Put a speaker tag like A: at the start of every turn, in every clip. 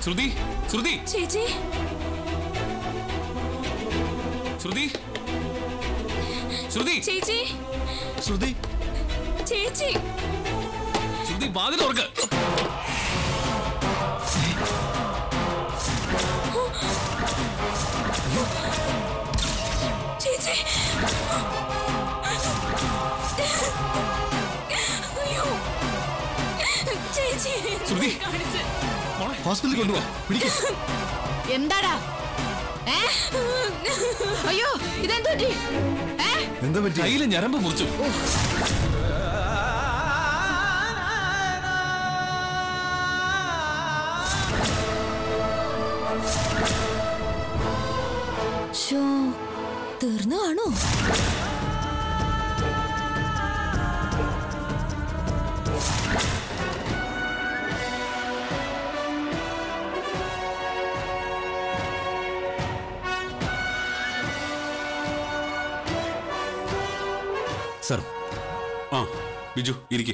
A: ശ്രുതി ശ്രുതി
B: ചേച്ചി
A: ശ്രുതി ശ്രുതി
B: ചേച്ചി
C: ശ്രുതി
B: ചേച്ചി
A: ശ്രുതി വാതിൽ തുറക്ക്
B: ചേച്ചി അയ്യോ ചേച്ചി
A: ശ്രുതി.
B: കാണിച്ച്
A: മോളെ
C: ഹോസ്പിറ്റലിൽ കൊണ്ടുപോവാ പിടിക്ക
D: എന്താടാ ഏ അയ്യോ ഇതെന്തു പറ്റി ഏ
C: എന്താ പറ്റി
A: കയ്യിലെ ഞരമ്പ് മുറിച്ചു
B: ഷോ തീർന്നു കാണോ
C: സർ
A: ആ ബിജു ഇരിക്കെ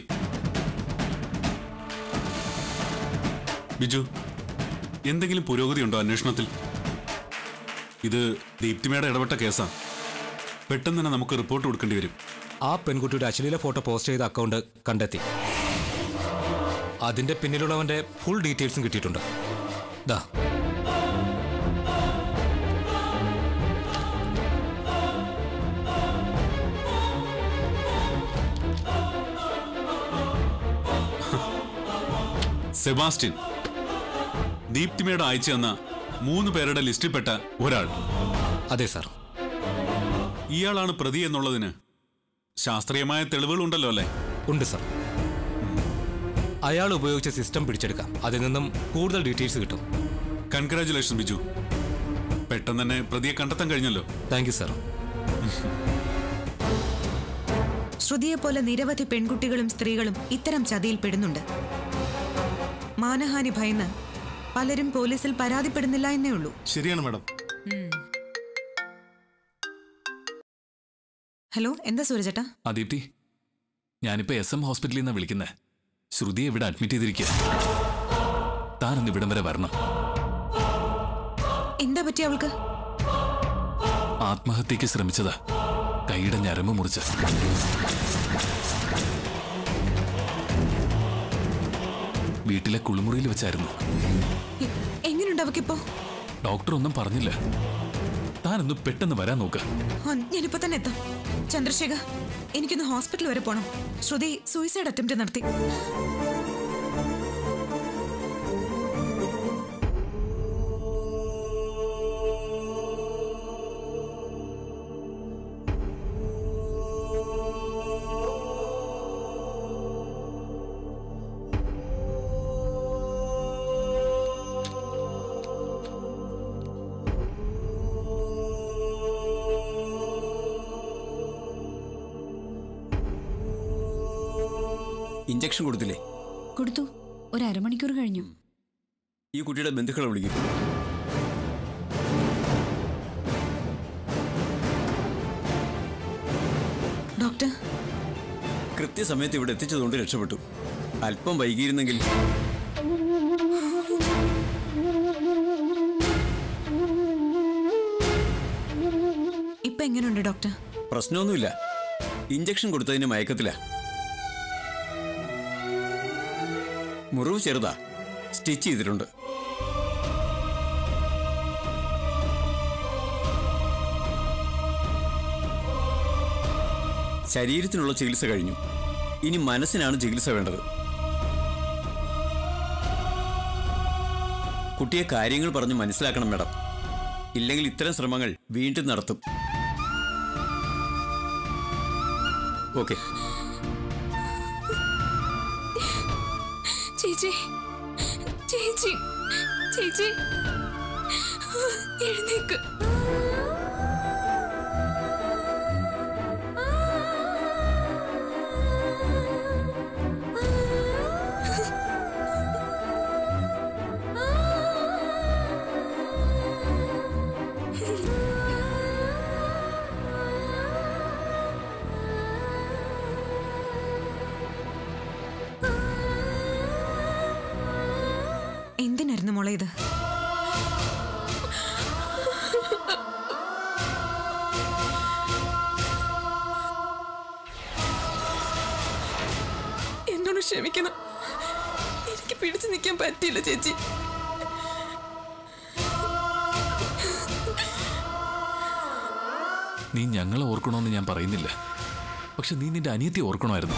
A: ബിജു എന്തെങ്കിലും പുരോഗതി ഉണ്ടോ അന്വേഷണത്തിൽ ഇത് ദീപ്തിമയുടെ ഇടപെട്ട കേസാ പെട്ടെന്ന് തന്നെ നമുക്ക് റിപ്പോർട്ട് കൊടുക്കേണ്ടി വരും
E: ആ പെൺകുട്ടിയുടെ അശ്ലീല ഫോട്ടോ പോസ്റ്റ് ചെയ്ത അക്കൗണ്ട് കണ്ടെത്തി അതിന്റെ പിന്നിലുള്ളവന്റെ ഫുൾ ഡീറ്റെയിൽസും കിട്ടിയിട്ടുണ്ട് ദാ
A: സെബാസ്റ്റ്യൻ ദീപ്തിമയുടെ അയച്ചു തന്ന മൂന്ന് പേരുടെ ലിസ്റ്റിൽപ്പെട്ട ഒരാൾ
E: അതെ സാർ
A: ഇയാളാണ് പ്രതി എന്നുള്ളതിന് ശാസ്ത്രീയമായ തെളിവുകളുണ്ടല്ലോ അല്ലേ
E: ഉണ്ട് സാർ അയാൾ ഉപയോഗിച്ച സിസ്റ്റം പിടിച്ചെടുക്കാം അതിൽ നിന്നും കൂടുതൽ ഡീറ്റെയിൽസ് കിട്ടും
A: കൺഗ്രാചുലേഷൻ ബിജു പെട്ടെന്ന് തന്നെ പ്രതിയെ കണ്ടെത്താൻ കഴിഞ്ഞല്ലോ
E: താങ്ക് യു സാർ
F: ശ്രുതിയെ പോലെ നിരവധി പെൺകുട്ടികളും സ്ത്രീകളും ഇത്തരം ചതിയിൽ പെടുന്നുണ്ട് മാനഹാനി ഭയന്ന് പലരും പോലീസിൽ പരാതിപ്പെടുന്നില്ല എന്നേ ഉള്ളൂ
C: ശരിയാണ് മാഡം
F: ഹലോ എന്താ സൂരജേട്ടാ
G: ആ ദീപ്തി ഞാനിപ്പോ എസ് എം ഹോസ്പിറ്റലിൽ നിന്നാണ് വിളിക്കുന്നത് ശ്രുതിയെ ഇവിടെ അഡ്മിറ്റ് ചെയ്തിരിക്കുക താനൊന്ന് ഇവിടം വരെ വരണം
F: എന്താ പറ്റി അവൾക്ക്
G: ആത്മഹത്യക്ക് ശ്രമിച്ചതാ കൈയുടെ ഞരമ്പ് മുറിച്ച് വീട്ടിലെ കുളിമുറിയിൽ വെച്ചായിരുന്നു
F: എ- എങ്ങനെയുണ്ട് അവക്കിപ്പോ
G: ഡോക്ടർ ഒന്നും പറഞ്ഞില്ല താനൊന്ന് പെട്ടെന്ന് വരാൻ നോക്ക്
F: ആ, ഞാനിപ്പോ തന്നെ എത്താം ചന്ദ്രശേഖർ എനിക്കൊന്ന് ഹോസ്പിറ്റൽ വരെ പോണം ശ്രുതി സൂയിസൈഡ് അറ്റംപ്റ്റ് നടത്തി
H: ഇഞ്ചക്ഷൻ കൊടുത്തില്ലേ
D: കൊടുത്തു ഒരു അരമണിക്കൂർ കഴിഞ്ഞു
H: ഈ കുട്ടിയുടെ ബന്ധുക്കളെ വിളിക്കും
F: ഡോക്ടർ
H: കൃത്യസമയത്ത് ഇവിടെ എത്തിച്ചതുകൊണ്ട് രക്ഷപ്പെട്ടു അല്പം വൈകിയിരുന്നെങ്കിൽ
F: ഇപ്പൊ എങ്ങനെയുണ്ട് ഡോക്ടർ
H: പ്രശ്നമൊന്നുമില്ല ഇഞ്ചക്ഷൻ കൊടുത്തതിന് മയക്കത്തില മുറിവ് ചെറുതാ സ്റ്റിച്ച് ചെയ്തിട്ടുണ്ട് ശരീരത്തിനുള്ള ചികിത്സ കഴിഞ്ഞു ഇനി മനസ്സിനാണ് ചികിത്സ വേണ്ടത് കുട്ടിയെ കാര്യങ്ങൾ പറഞ്ഞ് മനസ്സിലാക്കണം മേഡം ഇല്ലെങ്കിൽ ഇത്തരം ശ്രമങ്ങൾ വീണ്ടും നടത്തും ഓക്കെ
B: ചേച്ചി ചേച്ചി ചേച്ചി എഴുന്നേക്ക്
F: എന്തിനായിരുന്നു എന്തായിരുന്നു മോളെ ഇത്
B: എന്നോട് ക്ഷമിക്കണം എനിക്ക് പിടിച്ചു നിൽക്കാൻ പറ്റിയില്ല ചേച്ചി
G: നീ ഞങ്ങളെ ഓർക്കണമെന്ന് ഞാൻ പറയുന്നില്ല പക്ഷെ നീ നിന്റെ അനിയത്തി ഓർക്കണമായിരുന്നു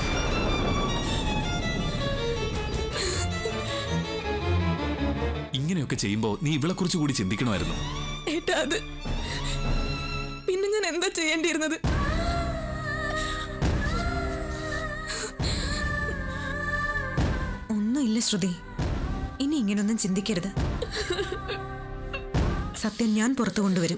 G: ഇങ്ങനെയൊക്കെ ചെയ്യുമ്പോൾ നീ ഇവളെക്കുറിച്ച് കൂടി ചിന്തിക്കണമായിരുന്നു
B: ഏട്ടാ അത് പിന്നെ ഞാൻ എന്താ ചെയ്യേണ്ടിയിരുന്നത്
F: ഒന്നുമില്ല ശ്രുതി ഇനി ഇങ്ങനൊന്നും ചിന്തിക്കരുത് സത്യം ഞാൻ പുറത്തു കൊണ്ടുവരും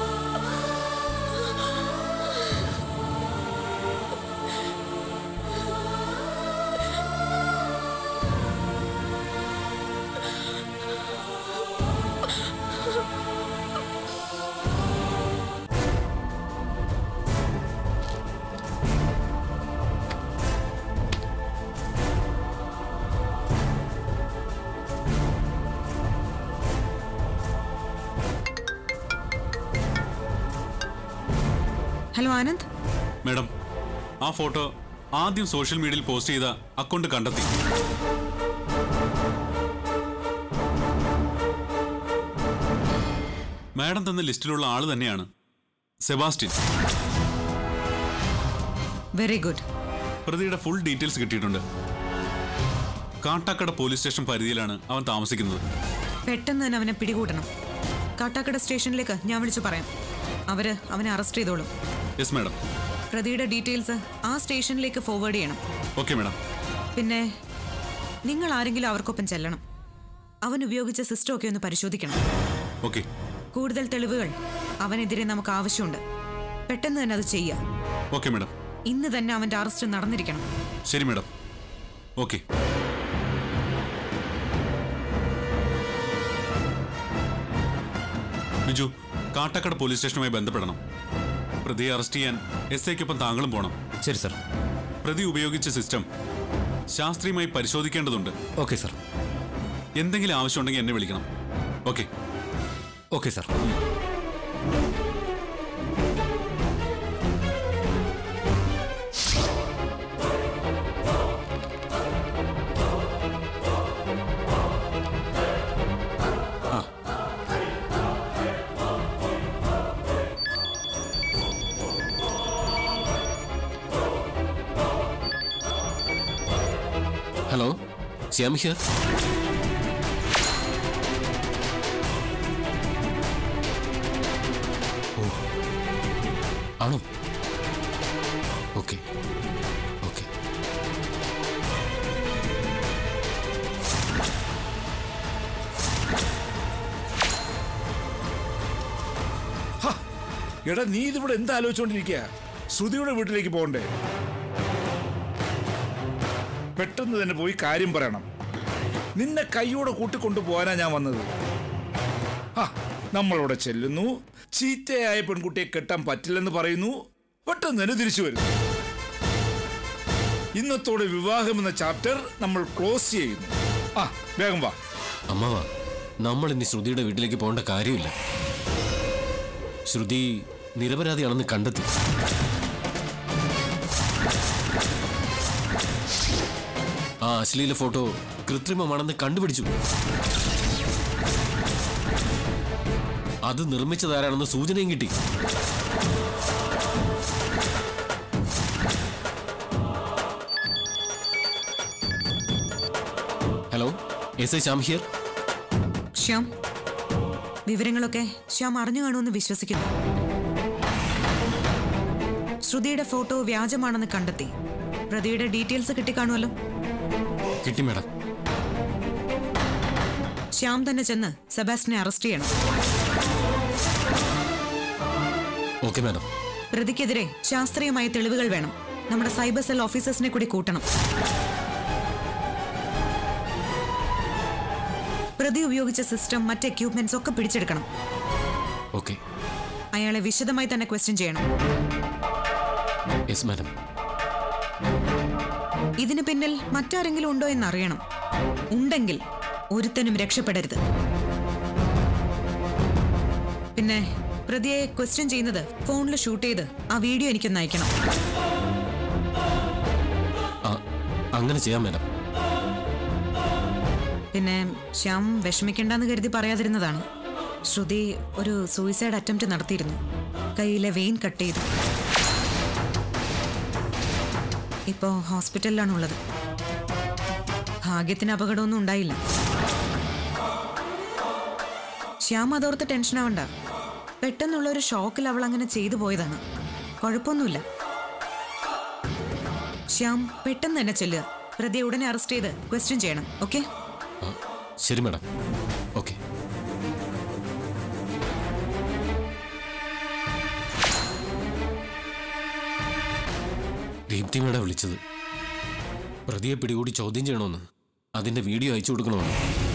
F: ഹലോ ആനന്ദ്
A: മാഡം ആ ഫോട്ടോ ആദ്യം സോഷ്യൽ മീഡിയയിൽ പോസ്റ്റ് ചെയ്ത അക്കൗണ്ട് കണ്ടെത്തി മാഡം തന്ന ലിസ്റ്റിലുള്ള ആള് തന്നെയാണ് സെബാസ്റ്റ്യൻ
F: വെരി ഗുഡ്
A: പ്രതിയുടെ ഫുൾ ഡീറ്റെയിൽസ് കിട്ടിയിട്ടുണ്ട് കാട്ടാക്കട പോലീസ് സ്റ്റേഷൻ പരിധിയിലാണ് അവൻ താമസിക്കുന്നത്
F: പെട്ടെന്ന് തന്നെ അവനെ പിടികൂടണം കാട്ടാക്കട സ്റ്റേഷനിലേക്ക് ഞാൻ വിളിച്ചു പറയാം അവര് അവനെ അറസ്റ്റ് ചെയ്തോളും
A: യെസ് മാഡം
F: പ്രതിയുടെ ഡീറ്റെയിൽസ് ആ സ്റ്റേഷനിലേക്ക് ഫോർവേഡ് ചെയ്യണം
A: ഓക്കെ മാഡം
F: പിന്നെ നിങ്ങൾ ആരെങ്കിലും അവർക്കൊപ്പം ചെല്ലണം അവൻ ഉപയോഗിച്ച സിസ്റ്റം ഒക്കെ ഒന്ന് പരിശോധിക്കണം
A: ഓക്കെ
F: കൂടുതൽ തെളിവുകൾ അവനെതിരെ നമുക്ക് ആവശ്യമുണ്ട് പെട്ടെന്ന് തന്നെ അത് ചെയ്യാം
A: ഓക്കെ മാഡം
F: ഇന്ന് തന്നെ അവന്റെ അറസ്റ്റ് നടന്നിരിക്കണം
A: ശരി madam okay Biju Kattakada police സ്റ്റേഷനുമായി ബന്ധപ്പെടണം പ്രതിയെ അറസ്റ്റ് ചെയ്യാൻ എസ് ഐക്കൊപ്പം താങ്കളും പോണം
E: ശരി സർ
A: പ്രതി ഉപയോഗിച്ച സിസ്റ്റം ശാസ്ത്രീയമായി പരിശോധിക്കേണ്ടതുണ്ട്
E: ഓക്കെ സർ
A: എന്തെങ്കിലും ആവശ്യമുണ്ടെങ്കിൽ എന്നെ വിളിക്കണം okay
E: okay sir
C: hello Shyam here ഓ ആണോ ഓക്കെ ഓക്കെ
I: ഹ, എടാ നീ ഇതിവിടെ എന്താ ആലോചിച്ചോണ്ടിരിക്കുക ശ്രുതിയുടെ വീട്ടിലേക്ക് പോകണ്ടേ പെട്ടെന്ന് തന്നെ പോയി കാര്യം പറയണം നിന്നെ കൈയോടെ കൂട്ടിക്കൊണ്ടു പോകാനാ ഞാൻ വന്നത് ആ നമ്മളവിടെ ചെല്ലുന്നു ചീത്തയായ പെൺകുട്ടിയെ കെട്ടാൻ പറ്റില്ലെന്ന് പറയുന്നു പെട്ടെന്ന് തന്നെ തിരിച്ചു വരുന്നു ഇന്നത്തോടെ വിവാഹം എന്ന ചാപ്റ്റർ നമ്മൾ ക്ലോസ് ചെയ്യുന്നു ആ വേഗം വാ
C: അമ്മവാ നമ്മൾ ഇനി ശ്രുതിയുടെ വീട്ടിലേക്ക് പോകേണ്ട കാര്യമില്ല ശ്രുതി നിരപരാധിയാണെന്ന് കണ്ടെത്തി ആ അശ്ലീല ഫോട്ടോ കൃത്രിമമാണെന്ന് കണ്ടുപിടിച്ചു അത് നിർമ്മിച്ചതാരാണെന്ന് സൂചനയും കിട്ടി hello S I Shyam here
F: Shyam വിവരങ്ങളൊക്കെ ശ്യാം അറിഞ്ഞു കാണുമെന്ന് വിശ്വസിക്കുന്നു ശ്രുതിയുടെ ഫോട്ടോ വ്യാജമാണെന്ന് കണ്ടെത്തി പ്രതിയുടെ ഡീറ്റെയിൽസ് കിട്ടിക്കാണുമല്ലോ
C: കിട്ടി മാഡം
F: ശ്യാം തന്നെ ചെന്ന് സെബാസ്റ്റിനെ അറസ്റ്റ് ചെയ്യണം
C: ഓക്കെ മാഡം
F: പ്രതിക്കെതിരെ ശാസ്ത്രീയമായ തെളിവുകൾ വേണം നമ്മുടെ സൈബർ സെൽ ഓഫീസേഴ്സിനെ കൂടി കൂട്ടണം പ്രതി ഉപയോഗിച്ച സിസ്റ്റം മറ്റ് എക്യൂപ്മെന്റ്സ് ഒക്കെ പിടിച്ചെടുക്കണം
C: ഓക്കെ
F: അയാളെ വിശദമായി തന്നെ ക്വസ്റ്റ്യൻ ചെയ്യണം
C: യെസ് മാഡം
F: ഇതിന് പിന്നിൽ മറ്റാരെങ്കിലും ഉണ്ടോ എന്നറിയണം ഉണ്ടെങ്കിൽ ഒരുത്തനും രക്ഷപ്പെടരുത് പിന്നെ പ്രതിയെ ക്വസ്റ്റ്യൻ ചെയ്യുന്നത് ഫോണിൽ ഷൂട്ട് ചെയ്ത് ആ വീഡിയോ എനിക്കൊന്ന് അയക്കണം
C: ആ, അങ്ങനെ ചെയ്യാം മാഡം
F: പിന്നെ ശ്യാം വിഷമിക്കണ്ടെന്ന് കരുതി പറയാതിരുന്നതാണ് ശ്രുതി ഒരു സൂയിസൈഡ് അറ്റംപ്റ്റ് നടത്തിയിരുന്നു കയ്യിലെ വെയിൻ കട്ട് ചെയ്തു ഇപ്പോ ഹോസ്പിറ്റലിലാണുള്ളത് ഭാഗ്യത്തിന് അപകടമൊന്നും ഉണ്ടായില്ല ശ്യാം അതോർത്ത് ടെൻഷൻ ആവണ്ട പെട്ടെന്നുള്ള ഒരു ഷോക്കിൽ അവൾ അങ്ങനെ ചെയ്തു പോയതാണ് കുഴപ്പമൊന്നുമില്ല ശ്യാം പെട്ടെന്ന് തന്നെ ചെല്ലുക പ്രതിയെ ഉടനെ അറസ്റ്റ് ചെയ്ത് ക്വസ്റ്റ്യൻ ചെയ്യണം ഓക്കെ
C: ആ, ശരി മാഡം ഓക്കെ ദീപ്തി മേഡം വിളിച്ചത് പ്രതിയെ പിടികൂടി ചോദ്യം ചെയ്യണമെന്ന് അതിന്റെ വീഡിയോ അയച്ചു കൊടുക്കണമെന്ന്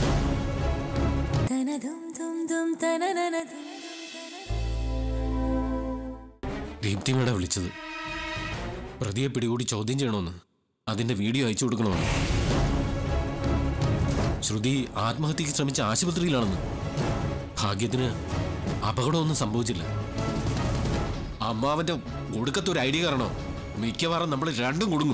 C: ദീപ്തി മേഡം വിളിച്ചത് പ്രതിയെ പിടികൂടി ചോദ്യം ചെയ്യണമെന്ന് അതിന്റെ വീഡിയോ അയച്ചു കൊടുക്കണമെന്ന് ശ്രുതി ആത്മഹത്യക്ക് ശ്രമിച്ച ആശുപത്രിയിലാണെന്ന് ഭാഗ്യത്തിന് അപകടമൊന്നും സംഭവിച്ചില്ല അമ്മാവന്റെ ഒടുക്കത്തെ ഒരു ഐഡിയ കാരണോ മിക്കവാറും നമ്മൾ രണ്ടും കുടുങ്ങും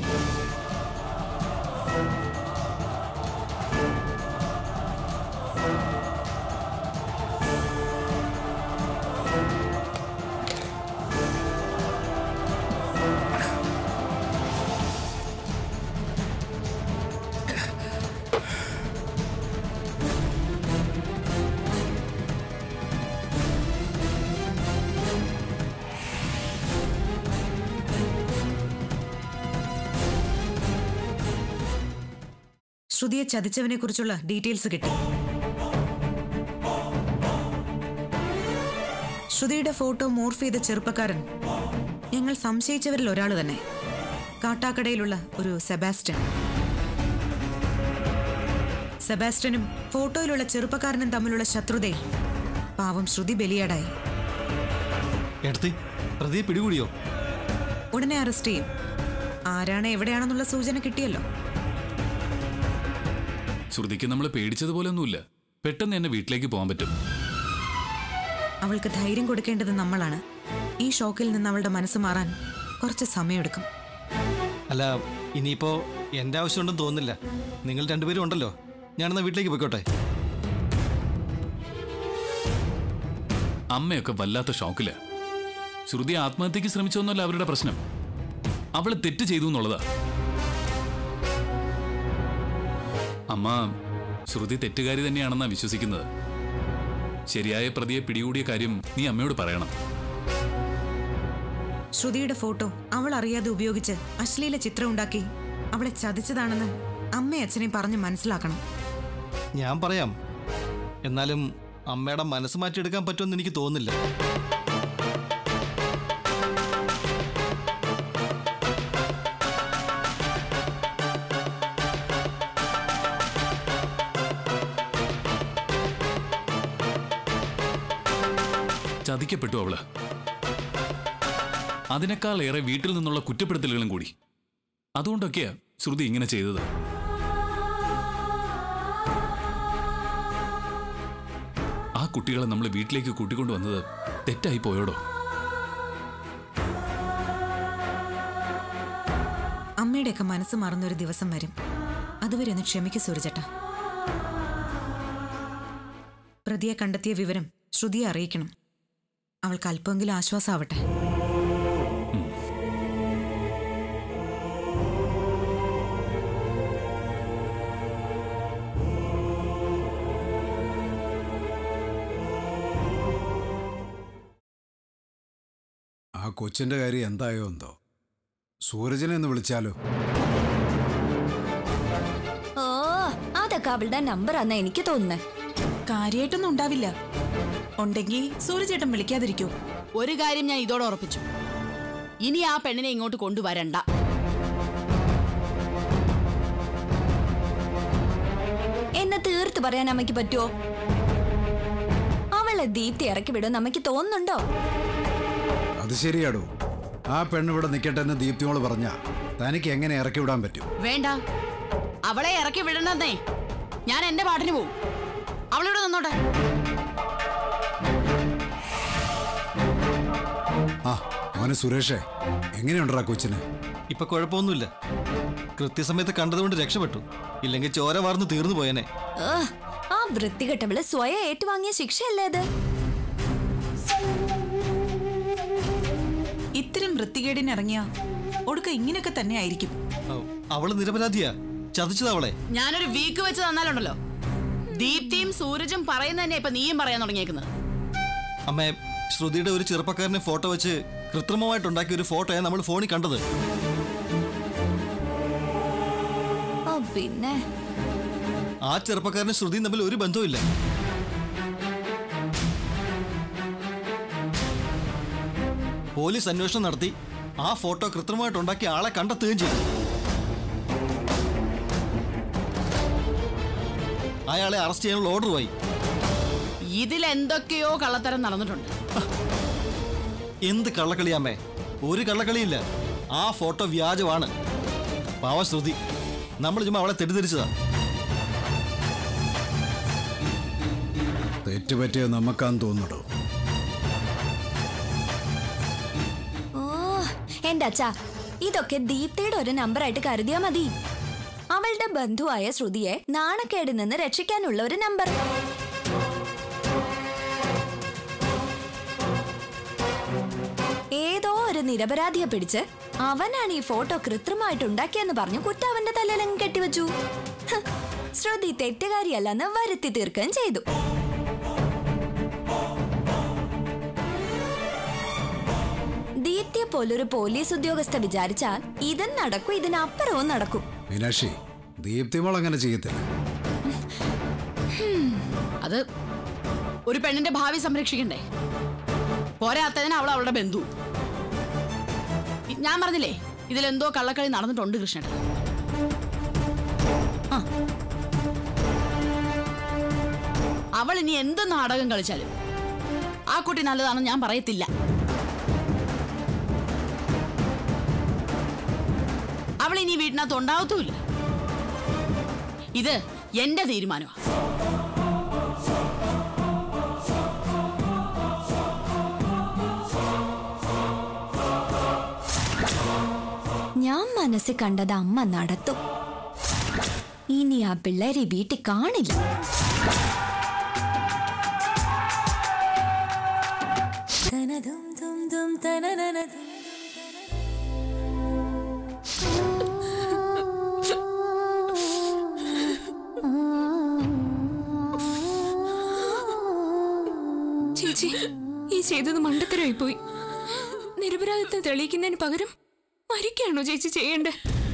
F: ശ്രുതിയെ ചതിച്ചവനെ കുറിച്ചുള്ള ഡീറ്റെയിൽസ് കിട്ടി ശ്രുതിയുടെ ഫോട്ടോ മോർഫ് ചെയ്ത ചെറുപ്പക്കാരൻ ഞങ്ങൾ സംശയിച്ചവരിൽ ഒരാൾ തന്നെ കാട്ടാക്കടയിലുള്ള ഒരു സെബാസ്റ്റ്യൻ സെബാസ്റ്റ്യനും ഫോട്ടോയിലുള്ള ചെറുപ്പക്കാരനും തമ്മിലുള്ള ശത്രുതയിൽ പാവം ശ്രുതി ബലിയാടായി
J: എടുത്ത് പ്രതിയെ പിടികൂടിയോ
F: ഉടനെ അറസ്റ്റ് ചെയ്യും ആരാണ് എവിടെയാണെന്നുള്ള സൂചന കിട്ടിയല്ലോ
G: ശ്രുതിക്ക് നമ്മൾ പേടിച്ചതുപോലെ ഒന്നുമില്ല പെട്ടെന്ന് എന്നെ വീട്ടിലേക്ക് പോകാൻ പറ്റും
F: അവൾക്ക് ധൈര്യം കൊടുക്കേണ്ടത് നമ്മളാണ് ഈ ഷോക്കിൽ നിന്ന് അവളുടെ മനസ്സ് മാറാൻ കുറച്ച് സമയമെടുക്കും
J: അല്ല ഇനിയിപ്പോ എന്റെ ആവശ്യമുണ്ടെന്ന് തോന്നുന്നില്ല നിങ്ങൾ രണ്ടുപേരും ഉണ്ടല്ലോ ഞാനെന്നാ വീട്ടിലേക്ക് പോയിക്കോട്ടെ
G: അമ്മയൊക്കെ വല്ലാത്ത ഷോക്കില് ശ്രുതി ആത്മഹത്യക്ക് ശ്രമിച്ചൊന്നുമല്ല അവരുടെ പ്രശ്നം അവള് തെറ്റ് ചെയ്തു എന്നുള്ളതാ അമ്മ ശ്രുതി തെറ്റുകാരി തന്നെയാണെന്നാ വിശ്വസിക്കുന്നത് ശരിയായ പ്രതിയെ പിടികൂടിയ കാര്യം നീ അമ്മയോട് പറയണം
F: ശ്രുതിയുടെ ഫോട്ടോ അവൾ അറിയാതെ ഉപയോഗിച്ച് അശ്ലീല ചിത്രം ഉണ്ടാക്കി അവളെ ചതിച്ചതാണെന്ന് അമ്മയും അച്ഛനെയും പറഞ്ഞ് മനസ്സിലാക്കണം
J: ഞാൻ പറയാം എന്നാലും അമ്മയുടെ മനസ്സ് മാറ്റിയെടുക്കാൻ പറ്റുമെന്ന് എനിക്ക് തോന്നുന്നില്ല
G: ചതിക്കപ്പെട്ടു അവള് അതിനേക്കാൾ ഏറെ വീട്ടിൽ നിന്നുള്ള കുറ്റപ്പെടുത്തലുകളും കൂടി അതുകൊണ്ടൊക്കെയാ ശ്രുതി ഇങ്ങനെ ചെയ്തത് ആ കുട്ടികളെ നമ്മൾ വീട്ടിലേക്ക് കൂട്ടിക്കൊണ്ടുവന്നത് തെറ്റായി പോയോടോ
F: അമ്മയുടെയൊക്കെ മനസ്സ് മറന്നൊരു ദിവസം വരും അതുവരെ ഒന്ന് ക്ഷമിക്കു സൂരജട്ട പ്രതിയെ കണ്ടെത്തിയ വിവരം ശ്രുതിയെ അറിയിക്കണം അവൾക്ക് അല്പമെങ്കിലും ആശ്വാസമാവട്ടെ
K: ആ കൊച്ചിന്റെ കാര്യം എന്തായോ എന്തോ സൂരജിനെ ഒന്ന് വിളിച്ചാലോ
D: ഓ അതൊക്കെ അവളുടെ നമ്പറാന്നാ എനിക്ക് തോന്നുന്നേ
B: കാര്യമായിട്ടൊന്നും ഉണ്ടാവില്ല ഉണ്ടെങ്കിൽ സൂര്യചേട്ടൻ വിളിക്കാതിരിക്കൂ
L: ഒരു കാര്യം ഞാൻ ഇതോടെ ഉറപ്പിച്ചു ഇനി ആ പെണ്ണിനെ ഇങ്ങോട്ട് കൊണ്ടുവരണ്ട
D: എന്നെ തീർത്ത് പറയാൻ അമ്മയ്ക്ക് പറ്റുമോ അവളെ ദീപ്തി ഇറക്കി വിടുമെന്ന് അമ്മയ്ക്ക് തോന്നുന്നുണ്ടോ
K: അത് ശരിയാടോ ആ പെണ്ണ് ഇവിടെ നിൽക്കട്ടെ എന്ന് ദീപ്തിയോട് പറഞ്ഞ തനിക്ക് എങ്ങനെ ഇറക്കി വിടാൻ പറ്റും
L: വേണ്ട അവളെ ഇറക്കി വിടണമെന്നേ ഞാൻ എന്റെ പാട്ടിന് പോവും അവളിവിടെ നിന്നോട്ടെ
K: മോനെ സുരേഷേ എങ്ങനെയുണ്ടടാ കൊച്ചിന്
J: ഇപ്പൊ കുഴപ്പമൊന്നുമില്ല കൃത്യസമയത്ത് കണ്ടതുകൊണ്ട് രക്ഷപ്പെട്ടു ഇല്ലെങ്കിൽ ചോര വാർന്ന് തീർന്നു പോയനെ
D: ആ, ആ വൃത്തികെട്ടവള് സ്വയം ഏറ്റുവാങ്ങിയ ശിക്ഷയല്ലേ അത്
M: ഇത്തരം വൃത്തികേടിന് ഇറങ്ങിയ ഒടുക്ക ഇങ്ങനെയൊക്കെ തന്നെ ആയിരിക്കും
J: അവള് നിരപരാധിയാ ചതിച്ചത് അവളെ
L: ഞാനൊരു വീക്ക് വെച്ച് തന്നാലുണ്ടല്ലോ ദീപ്തിയും സൂരജും പറയുന്ന തന്നെ ഇപ്പൊ നീയും പറയാൻ തുടങ്ങിയേക്കുന്നത്
J: അമ്മേ ശ്രുതിയുടെ ഒരു ചെറുപ്പക്കാരനെ ഫോട്ടോ വെച്ച് കൃത്രിമമായിട്ടുണ്ടാക്കിയ ഒരു ഫോട്ടോയാണ് നമ്മൾ ഫോണിൽ കണ്ടത്
D: ആ പിന്നെ
J: ആ ചെറുപ്പക്കാരനും ശ്രുതിയും തമ്മിൽ ഒരു ബന്ധവുമില്ല പോലീസ് അന്വേഷണം നടത്തി ആ ഫോട്ടോ കൃത്രിമമായിട്ടുണ്ടാക്കിയ ആളെ കണ്ടെത്തുകയും ചെയ്തു അയാളെ അറസ്റ്റ് ചെയ്യാനുള്ള ഓർഡറുമായി
L: ഇതിൽ എന്തൊക്കെയോ കള്ളത്തരം നടന്നിട്ടുണ്ട്
J: എന്ത് കള്ളക്കളിയാമ്മേ ഒരു കള്ളക്കളിയില്ല ആ ഫോട്ടോ വ്യാജമാണ് പാവ ശ്രുതി നമ്മൾ ചുമ്മാ അവളെ തെറ്റിദ്ധരിച്ചതാ
K: തെറ്റുപറ്റിയത് നമുക്കാന്ന് തോന്നുടോ
D: ഓ എന്റെ അച്ഛാ ഇതൊക്കെ ദീപ്തിയുടെ ഒരു നമ്പറായിട്ട് കരുതിയാ മതി അവളുടെ ബന്ധുവായ ശ്രുതിയെ നാണക്കേടിൽ നിന്ന് രക്ഷിക്കാനുള്ള ഒരു നമ്പർ ഏതോ ഒരു നിരപരാധിയെ പിടിച്ച് അവനാണ് ഈ ഫോട്ടോ കൃത്രിമമായിട്ട് ഉണ്ടാക്കിയെന്ന് പറഞ്ഞു കുറ്റം അവന്റെ തലയിലങ്ങ് കെട്ടിവെച്ചു ഹ്, ശ്രുതി തെറ്റുകാരിയല്ലെന്ന് വരുത്തി തീർക്കുകയും ചെയ്തു ദീപ്തിയെ പോലൊരു പോലീസ് ഉദ്യോഗസ്ഥ വിചാരിച്ചാൽ ഇതും നടക്കും ഇതിനപ്പുറവും നടക്കും
K: മീനാക്ഷി ദീപ്തിമോൾ അങ്ങനെ ചെയ്യത്തില്ല
L: അത് ഒരു പെണ്ണിന്റെ ഭാവി സംരക്ഷിക്കണ്ടേ പോരാത്തതിന് അവൾ അവളുടെ ബന്ധു ഇ- ഞാൻ പറഞ്ഞില്ലേ ഇതിലെന്തോ കള്ളക്കളി നടന്നിട്ടുണ്ട് കൃഷ്ണൻ അവൾ ഇനി എന്ത് നാടകം കളിച്ചാലും ആ കുട്ടി നല്ലതാണെന്ന് ഞാൻ പറയത്തില്ല അവൾ ഇനി വീട്ടിനകത്ത് ഉണ്ടാവത്തുമില്ല ഇത് എന്റെ തീരുമാനമാണ്
D: ഞാൻ മനസ്സിൽ കണ്ടത് അമ്മ നടത്തും ഇനി ആ പിള്ളേരെ വീട്ടിൽ കാണില്ല
B: ചേച്ചി ഈ ചെയ്തത് മണ്ടത്തരമായി പോയി നിരപരാധിത്വം തെളിയിക്കുന്നതിന് പകരം മരിക്കാണോ ചേച്ചി ചെയ്യണ്ടേ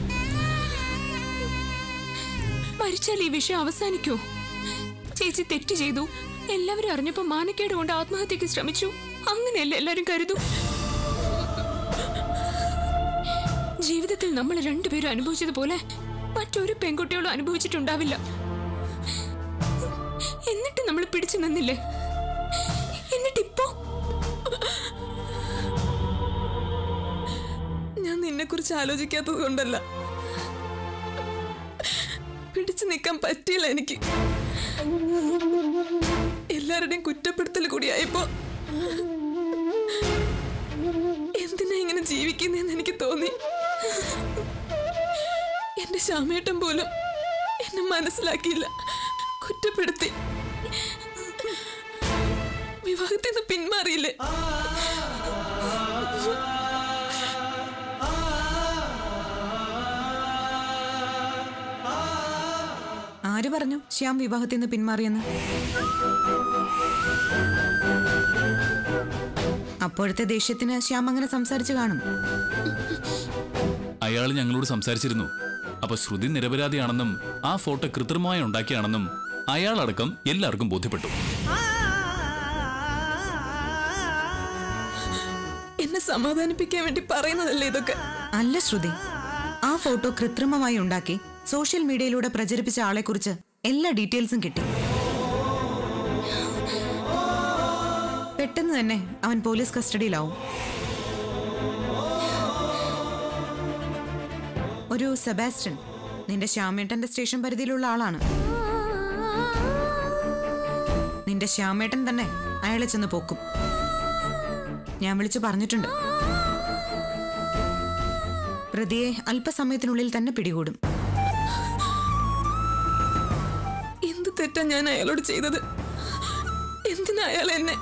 B: മരിച്ചാൽ ഈ വിഷയം അവസാനിക്കോ ചേച്ചി തെറ്റ് ചെയ്തു എല്ലാവരും അറിഞ്ഞപ്പോ മാനക്കേട് കൊണ്ട് ആത്മഹത്യക്ക് ശ്രമിച്ചു അങ്ങനെയല്ലേ എല്ലാരും കരുതും ജീവിതത്തിൽ നമ്മൾ രണ്ടുപേരും അനുഭവിച്ചതുപോലെ മറ്റൊരു പെൺകുട്ടികളും അനുഭവിച്ചിട്ടുണ്ടാവില്ല എന്നിട്ട് നമ്മൾ പിടിച്ചു നിന്നില്ലേ എന്നിട്ടിപ്പോ ഞാൻ നിന്നെ കുറിച്ച് ആലോചിക്കാത്തത് കൊണ്ടല്ല പിടിച്ചു നിൽക്കാൻ പറ്റിയില്ല എനിക്ക് എല്ലാവരുടെയും കുറ്റപ്പെടുത്തൽ കൂടിയായപ്പോ എന്തിനാ ഇങ്ങനെ ജീവിക്കുന്നതെന്ന് എനിക്ക് തോന്നി എന്റെ ശ്യാമേട്ടൻ പോലും എന്നെ മനസ്സിലാക്കിയില്ല കുറ്റപ്പെടുത്തി വിവാഹത്തിൽ നിന്ന് പിന്മാറിയില്ലേ
F: ആര് പറഞ്ഞു ശ്യാം വിവാഹത്തിൽ നിന്ന് പിന്മാറിയെന്ന് അപ്പോഴത്തെ ദേഷ്യത്തിന് ശ്യാം അങ്ങനെ സംസാരിച്ചു കാണും
G: അയാൾ ഞങ്ങളോട് സംസാരിച്ചിരുന്നു അപ്പൊ ശ്രുതി നിരപരാധിയാണെന്നും ആ ഫോട്ടോ കൃത്രിമമായി ഉണ്ടാക്കിയാണെന്നും അയാളടക്കം എല്ലാവർക്കും ബോധ്യപ്പെട്ടു
B: എന്നെ സമാധാനിപ്പിക്കാൻ വേണ്ടി പറയുന്നതല്ലേ ഇതൊക്കെ
F: അല്ല ശ്രുതി ആ ഫോട്ടോ കൃത്രിമമായി ഉണ്ടാക്കി സോഷ്യൽ മീഡിയയിലൂടെ പ്രചരിപ്പിച്ച ആളെക്കുറിച്ച് എല്ലാ ഡീറ്റെയിൽസും കിട്ടി പെട്ടെന്ന് തന്നെ അവൻ പോലീസ് കസ്റ്റഡിയിലാവും ഒരു സെബാസ്റ്റ്യൻ നിന്റെ ശ്യാമേട്ടന്റെ സ്റ്റേഷൻ പരിധിയിലുള്ള ആളാണ് നിന്റെ ശ്യാമേട്ടൻ തന്നെ അയാളെ ചെന്ന് പോക്കും ഞാൻ വിളിച്ചു പറഞ്ഞിട്ടുണ്ട് പ്രതിയെ അല്പസമയത്തിനുള്ളിൽ തന്നെ പിടികൂടും
B: എന്ത് തെറ്റാ ഞാൻ അയാളോട് ചെയ്തത് എന്തിനാ അയാൾ എന്നെ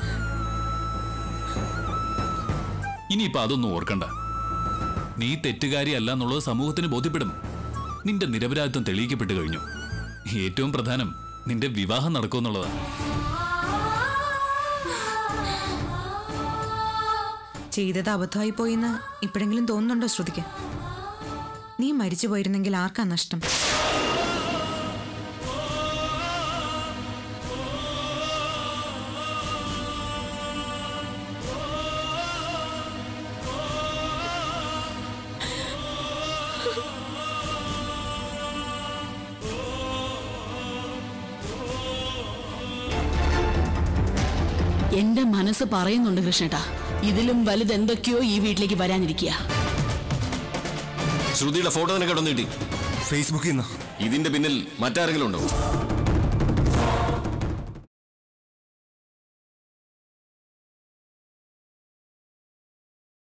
G: ഇനിയിപ്പോ അതൊന്നും ഓർക്കണ്ട നീ തെറ്റുകാരിയല്ല എന്നുള്ളത് സമൂഹത്തിന് ബോധ്യപ്പെടും നിന്റെ നിരപരാധിത്വം തെളിയിക്കപ്പെട്ടു കഴിഞ്ഞു ഏറ്റവും പ്രധാനം നിന്റെ വിവാഹം നടക്കുമെന്നുള്ളതാണ്
F: ചെയ്തത് അബദ്ധമായി പോയിന്ന് ഇപ്പോഴെങ്കിലും തോന്നുന്നുണ്ടോ ശ്രുതിക്ക് നീ മരിച്ചു പോയിരുന്നെങ്കിൽ ആർക്കാ നഷ്ടം
L: എന്റെ മനസ്സ് പറയുന്നുണ്ട് കൃഷ്ണേട്ടാ ഇതിലും വലുത് എന്തൊക്കെയോ ഈ വീട്ടിലേക്ക് വരാനിരിക്കുക
C: ശ്രുതിയുടെ ഫോട്ടോ നിനക്ക് അവിടെ നിന്ന് കിട്ടി
N: ഫേസ്ബുക്കിൽ നിന്ന്
C: ഇതിന്റെ പിന്നിൽ മറ്റാരെങ്കിലും ഉണ്ടോ